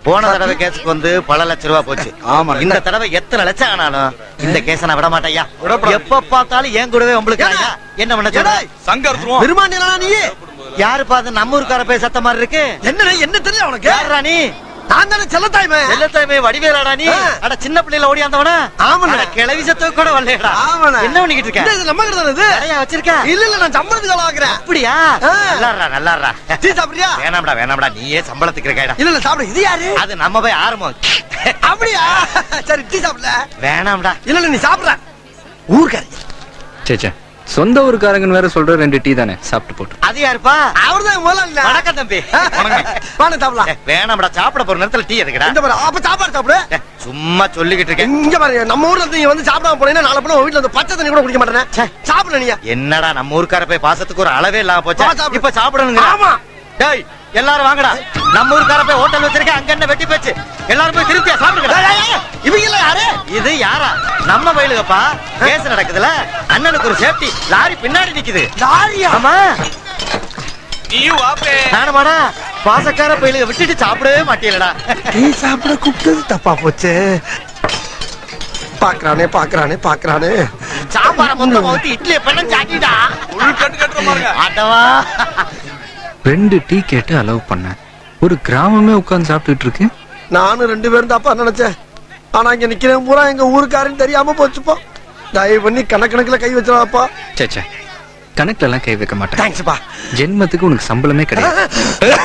போன தடவை கேஸுக்கு வந்து பல லட்ச ரூபா போச்சு ஆமா. இந்த தடவை எத்தனை லட்சம் ஆனாலும் இந்த கேஸ நான் விட மாட்டேயா விடப்படாது. எப்ப பார்த்தாலும் ஏன் கூடவே உங்களுக்கு ஐயா என்ன பண்ண சொல்ற ஏடா, சங்க அறுத்துருவோம் பெருமாண்டியா நீ யாரு பார்த்து நம்ம ஊருக்கார போய் சத்த மாதிரி இருக்கு என்ன என்ன தெரியல உனக்கு யாரா நீ நான் தானே செல்லத்தாய்மே எல்லாத்தையுமே வடிவேலாடா நீ ஆ. அட சின்ன பிள்ளைல ஓடியாந்தவனா ஆமாண்ணே. அட, கிளவி சத்த கூட வரலையடா ஆமாண்ணே. என்ன பண்ணிக்கிட்டு இந்த இருக்க இது நம்ம கிட்ட தானே இது கடையா வச்சிருக்க இல்ல இல்ல நான் சம்பளத்துக்கு வேலை ஆக்குறேன் அப்படியா ஆ. நல்லாடுறா நல்லாடுறா டீ சாப்பிடுறியா வேணாம்டா வேணாம்டா நீயே சம்பளத்துக்கு இருக்காடா இல்ல இல்ல சாப்பிடு இது யாரு அது நம்ம போய் ஆரம்பம் அப்படியா சரி டீ சாப்பிடல வேணாம்டா இல்ல இல்ல நீ சாப்பிடுற ஊர்க்காரி சேச்சே சொந்த ஊருக்காரங்கன்னு வேற சொல்ற ரெண்டு டீ தானே சாப்பிட்டு போட்டு அது யாருப்பா அவர்தான் முதல்ல வணக்கம் தம்பி வாங்க சாப்பிடலாம் ஏ, வேணாம்டா சாப்பிட போற நேரத்துல டீ எதுக்குடா இந்த பாரு அப்ப சாப்பாடு சாப்பிடு ஏ, சும்மா சொல்லிக்கிட்டு இருக்கேன் இங்க பாரு நம்ம ஊர்ல இருந்து நீ வந்து சாப்பிடாம போனீங்கன்னா நாளை பண்ண வீட்டுல வந்து பச்சை தண்ணி கூட குடிக்க மாட்டேனே ச்சே. சாப்பிட நீ என்னடா நம்ம ஊருக்கார போய் பாசத்துக்கு ஒரு அளவே இல்லாம போச்சா வா, சாப்பிடு. இப்ப சாப்பிடணுங்க ஆமா. டேய் எல்லாரும் வாங்கடா நம்ம ஊருக்கார போய் ஹோட்டல் வச்சிருக்கேன் அங்க என்ன வெட்டி போச்சு எல்லாரும் போய் திருப்தியா சாப்பிடுங்க ஏய், ஏய், ஏய், இவங்க எல்லாம் யாரு இது யாரா நம்ம வயலுகப்பா கேஸ் நடக்குதுல அண்ணனுக்கு ஒரு சேஃப்டி லாரி பின்னாடி நிக்குது லாரியா ஆமா நீயும் வாப்பே நானுமாடா பாசக்கார பயிலுக விட்டுட்டு சாப்பிடவே மாட்டீங்களடா டீ சாப்பிட கூப்பிட்டது தப்பா போச்சு பாக்குறானே பாக்குறானே பாக்குறானே சாம்பார மொத்தமா ஊத்தி இட்லியை பண்ண சாட்டிடா உள் கட்டு கட்டுற பாருங்க அடவா ரெண்டு டீ கேட்டு அலோவ் பண்ணேன் ஒரு கிராமமே உட்கார்ந்து சாப்பிட்டுட்டு இருக்கு நானும் ரெண்டு பேரும் தப்பா நினைச்சேன் ஆனா இங்க நிக்கிறேன் பூரா எங்க ஊருக்காரன்னு தெரியாம போச்சுப்பா தயவு பண்ணி கணக்கணக்குல கை வச்சிடாப்பா சேச்சே கணக்குல எல்லாம் கை வைக்க மாட்டேன் தேங்க்ஸ்ப்பா ஜென்மத்துக்கு உனக்கு சம்பளமே கிடையாது